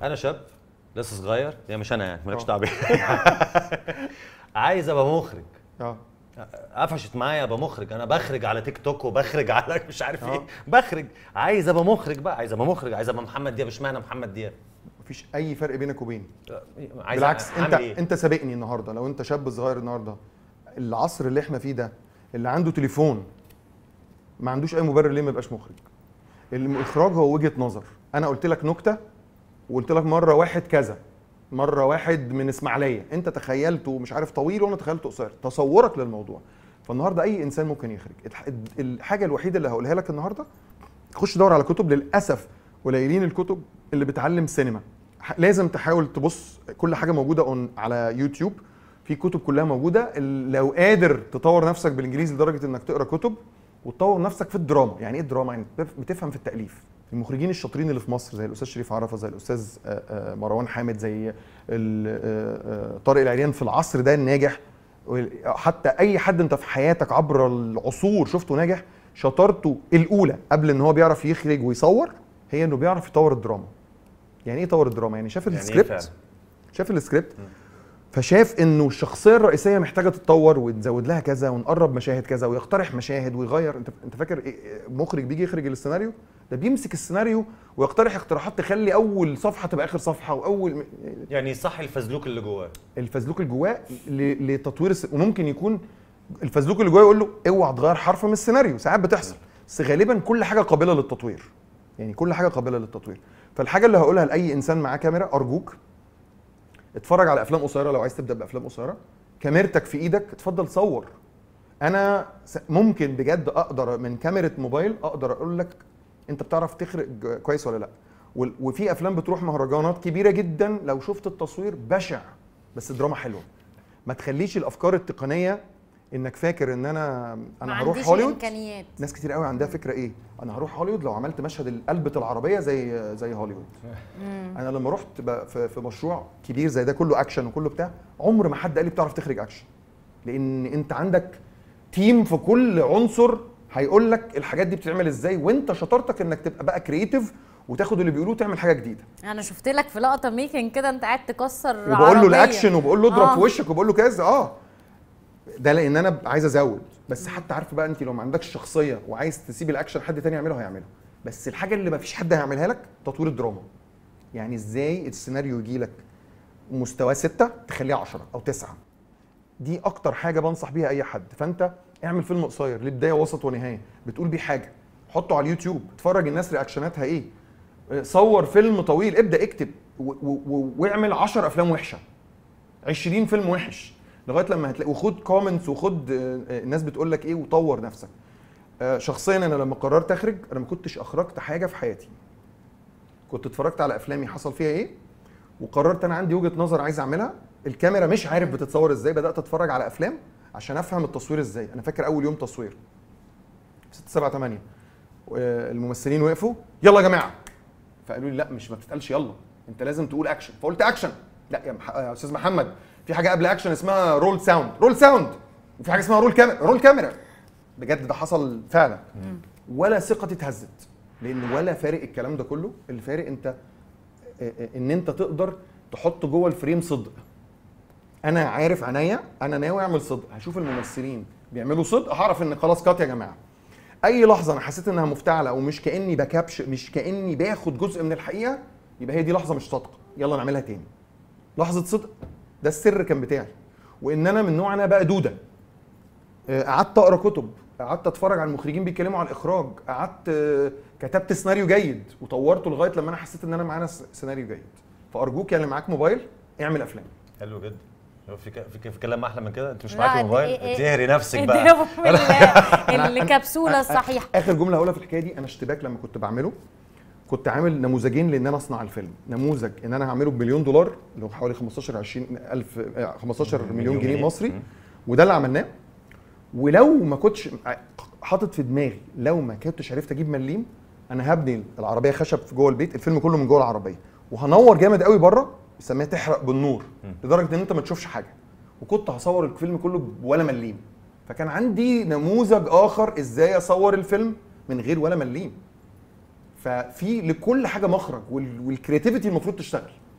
انا شاب لسه صغير يعني مش انا يعني مالكش دعوه بيا عايز ابقى مخرج اه قفشت معايا ابقى مخرج انا بخرج على تيك توك وبخرج على مش عارف ايه آه. بخرج عايز ابقى مخرج بقى عايز ابقى مخرج عايز ابقى محمد دياب اشمعنى محمد دياب مفيش اي فرق بينك وبيني عايز بالعكس أعمل انت إيه؟ انت سابقني النهارده لو انت شاب صغير النهارده العصر اللي احنا فيه ده اللي عنده تليفون ما عندوش اي مبرر ليه ما يبقاش مخرج الاخراج هو وجهه نظر انا قلت لك نكته وقلت لك مره واحد كذا مره واحد من اسماعيليه انت تخيلته مش عارف طويل وانا تخيلته قصير تصورك للموضوع فالنهارده اي انسان ممكن يخرج الح- الحاجه الوحيده اللي هقولها لك النهارده خش دور على كتب للاسف قليلين الكتب اللي بتعلم سينما ح- لازم تحاول تبص كل حاجه موجوده اون على يوتيوب في كتب كلها موجوده ال- لو قادر تطور نفسك بالانجليزي لدرجه انك تقرا كتب وتطور نفسك في الدراما يعني ايه الدراما يعني بتف- بتفهم في التاليف المخرجين الشاطرين اللي في مصر زي الاستاذ شريف عرفه زي الاستاذ آه، آه، مروان حامد زي ال- آه، آه، طارق العريان في العصر ده الناجح وال- حتى اي حد انت في حياتك عبر العصور شفته ناجح شطارته الاولى قبل ان هو بيعرف يخرج ويصور هي انه بيعرف يطور الدراما يعني ايه يطور الدراما يعني شاف يعني إيه السكريبت فعلا؟ شاف السكريبت فشاف انه الشخصيه الرئيسيه محتاجه تتطور ونزود لها كذا ونقرب مشاهد كذا ويقترح مشاهد ويغير انت انت فاكر إيه- إيه مخرج بيجي يخرج السيناريو ده بيمسك السيناريو ويقترح اقتراحات تخلي اول صفحه تبقى اخر صفحه واول يعني صح الفزلوك اللي جواه الفزلوك اللي جواه ل- لتطوير الس... وممكن يكون الفزلوك اللي جواه يقول له اوعى تغير حرف من السيناريو ساعات بتحصل بس غالبا كل حاجه قابله للتطوير يعني كل حاجه قابله للتطوير فالحاجه اللي هقولها لاي انسان معاه كاميرا ارجوك اتفرج على افلام قصيره لو عايز تبدا بافلام قصيره كاميرتك في ايدك اتفضل صور انا س- ممكن بجد اقدر من كاميرا موبايل اقدر اقول لك انت بتعرف تخرج كويس ولا لا وال- وفي افلام بتروح مهرجانات كبيره جدا لو شفت التصوير بشع بس دراما حلوه ما تخليش الافكار التقنيه انك فاكر ان انا ما انا هروح عنديش هوليوود الامكانيات ناس كتير قوي عندها فكره ايه انا هروح هوليوود لو عملت مشهد قلبة العربيه زي زي هوليوود انا لما رحت ب- في في مشروع كبير زي ده كله اكشن وكله بتاع عمر ما حد قال لي بتعرف تخرج اكشن لان انت عندك تيم في كل عنصر هيقول لك الحاجات دي بتتعمل ازاي وانت شطارتك انك تبقى بقى كرييتيف وتاخد اللي بيقولوه تعمل حاجه جديده انا شفت لك في لقطه ميكنج كده انت قاعد تكسر وبقول له عربية. الاكشن وبقول له اضرب آه. في وشك وبقول له كذا اه ده لان انا ب- عايز ازود بس حتى عارف بقى انت لو ما عندكش شخصيه وعايز تسيب الاكشن حد تاني يعمله هيعمله بس الحاجه اللي ما فيش حد هيعملها لك تطوير الدراما يعني ازاي السيناريو يجي لك مستواه ستة تخليه عشرة او تسعة دي اكتر حاجه بنصح بيها اي حد فانت اعمل فيلم قصير ليه بدايه وسط ونهايه بتقول بيه حاجه حطه على اليوتيوب اتفرج الناس رياكشناتها ايه صور فيلم طويل ابدا اكتب و- و- و- واعمل 10 افلام وحشه 20 فيلم وحش لغايه لما هتلاقي وخد كومنتس وخد آه، آه، الناس بتقول لك ايه وطور نفسك آه، شخصيا انا لما قررت اخرج انا ما كنتش اخرجت حاجه في حياتي كنت اتفرجت على افلامي حصل فيها ايه وقررت انا عندي وجهه نظر عايز اعملها الكاميرا مش عارف بتتصور ازاي بدات اتفرج على افلام عشان افهم التصوير ازاي انا فاكر اول يوم تصوير 6 7 8 الممثلين وقفوا يلا يا جماعه فقالوا لي لا مش ما بتتقالش يلا انت لازم تقول اكشن فقلت اكشن لا يا, مح... يا استاذ محمد في حاجه قبل اكشن اسمها رول ساوند رول ساوند وفي حاجه اسمها رول كاميرا رول كاميرا بجد ده حصل فعلا ولا ثقتي اتهزت لان ولا فارق الكلام ده كله اللي فارق انت اه، اه، ان انت تقدر تحط جوه الفريم صدق انا عارف عينيا انا ناوي اعمل صدق هشوف الممثلين بيعملوا صدق هعرف ان خلاص كات يا جماعه اي لحظه انا حسيت انها مفتعله او مش كاني بكابش مش كاني باخد جزء من الحقيقه يبقى هي دي لحظه مش صادقه يلا نعملها تاني لحظه صدق ده السر كان بتاعي وان انا من نوع انا بقى دوده آه، قعدت اقرا كتب قعدت اتفرج على المخرجين بيتكلموا عن الاخراج قعدت آه، كتبت سيناريو جيد وطورته لغايه لما انا حسيت ان انا معانا س- سيناريو جيد فارجوك يا اللي معاك موبايل اعمل افلام حلو جدا هو في ك- في ك- في كلام احلى من كده انت مش لا، معاك إيه- موبايل إيه- تهري نفسك إيه بقى ده؟ ال- أنا- الكبسوله أنا- الصحيحه اخر جمله هقولها في الحكايه دي انا اشتباك لما كنت بعمله كنت عامل نموذجين لان انا اصنع الفيلم نموذج ان انا هعمله بمليون دولار اللي هو حوالي 15 20 الف آه، 15 مليون, مليون جنيه جنيه. مصري مم. وده اللي عملناه ولو ما كنتش حاطط في دماغي لو ما كنتش عرفت اجيب مليم انا هبني العربيه خشب في جوه البيت الفيلم كله من جوه العربيه وهنور جامد قوي بره بنسميها تحرق بالنور لدرجه ان انت ما تشوفش حاجه وكنت هصور الفيلم كله ولا مليم فكان عندي نموذج اخر ازاي اصور الفيلم من غير ولا مليم ففي لكل حاجه مخرج وال- والكرياتيفيتي المفروض تشتغل